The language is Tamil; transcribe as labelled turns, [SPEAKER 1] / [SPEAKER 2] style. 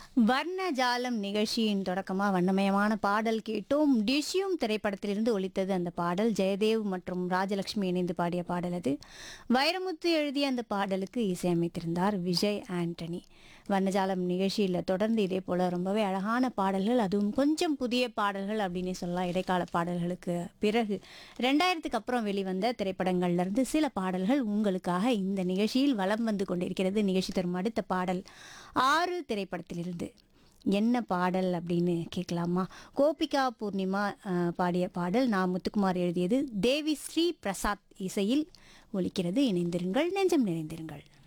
[SPEAKER 1] வர்ணஜாலம் நிகழ்ச்சியின் தொடக்கமாக வண்ணமயமான பாடல் கேட்டோம் டிஷ்யூம் திரைப்படத்திலிருந்து ஒலித்தது அந்த பாடல் ஜெயதேவ் மற்றும் ராஜலட்சுமி இணைந்து பாடிய பாடல் அது வைரமுத்து எழுதிய அந்த பாடலுக்கு இசையமைத்திருந்தார் விஜய் ஆண்டனி வர்ணஜாலம் நிகழ்ச்சியில் தொடர்ந்து இதே போல் ரொம்பவே அழகான பாடல்கள் அதுவும் கொஞ்சம் புதிய பாடல்கள் அப்படின்னு சொல்லலாம் இடைக்கால பாடல்களுக்கு பிறகு ரெண்டாயிரத்துக்கு அப்புறம் வெளிவந்த திரைப்படங்கள்ல இருந்து சில பாடல்கள் உங்களுக்காக இந்த நிகழ்ச்சியில் வலம் வந்து கொண்டிருக்கிறது நிகழ்ச்சி தரும் அடுத்த பாடல் ஆறு திரைப்படத்திலிருந்து என்ன பாடல் அப்படின்னு கேட்கலாமா கோபிகா பூர்ணிமா அஹ், பாடிய பாடல் நான் முத்துக்குமார் எழுதியது தேவி ஸ்ரீ பிரசாத் இசையில் ஒலிக்கிறது இணைந்திருங்கள் நெஞ்சம் நிறைந்திருங்கள்